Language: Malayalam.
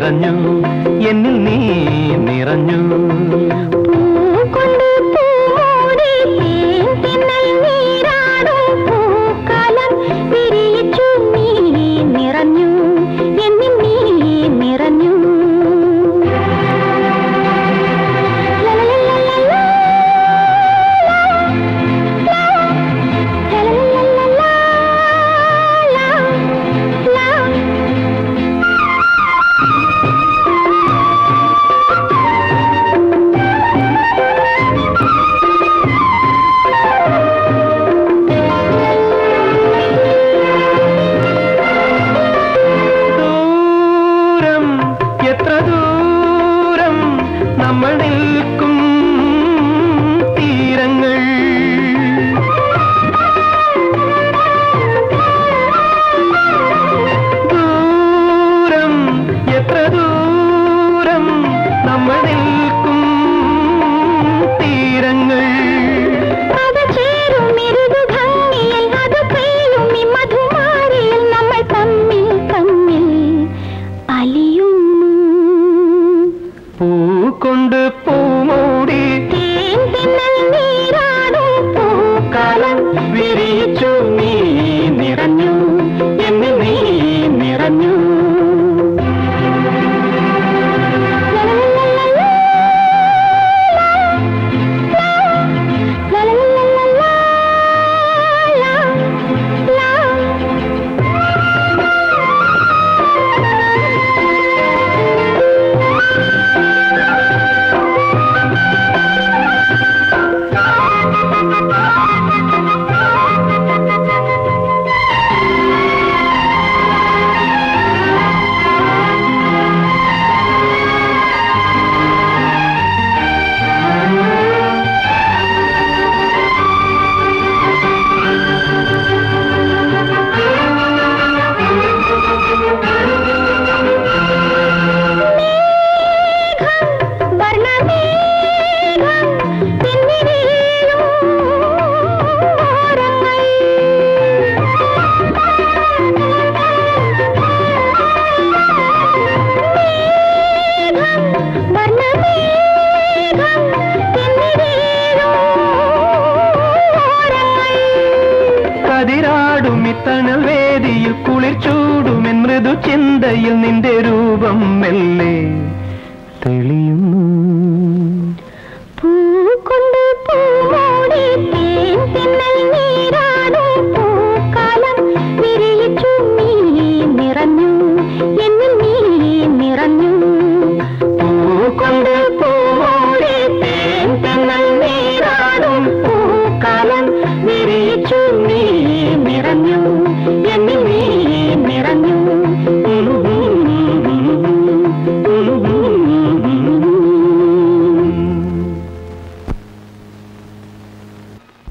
നിറഞ്ഞു എന്നിൽ നീ നിറഞ്ഞു പൂക്കൊണ്ട് പൂമൂടി തേൻതിന്നൽ നീരാടും പൂക്കാലം വിരിയിച്ചു നീ നിറഞ്ഞു എന്നിൽ നീ നിറഞ്ഞു ദൂരം എത്ര ദൂരം നമ്മൾ നിൽക്കും തീരങ്ങൾ ദൂരം എത്ര ദൂരം നമ്മൾ നിൽക്കും തീരങ്ങൾ അത് ചേരും മൃദു ഭംഗിയിൽ അത് പെയ്യും ഈ മധുമാരിയിൽ നമ്മൾ തമ്മിൽ തമ്മിൽ അലിയുന്നു പൂക്കൊണ്ട് പൂമൂടി തേൻ തിന്നൽ നീരാടും പൂക്കാലം വിരിച്ചു നീ നിറഞ്ഞു എന്ന് നീ നിറഞ്ഞു വർണ്ണമേഘം പിന്നിരീഴും ഓരങ്ങൾ മേഘം വർണ്ണമേഘം പിന്നിരീഴും ഓരങ്ങൾ കതിരാടും ഇത്തണൽ വേദിയിൽ കുളിർ ചൂടുമെൻ മൃദു ചിന്തയിൽ നിന്റെ രൂപം മെല്ലെ തെളിയുന്നു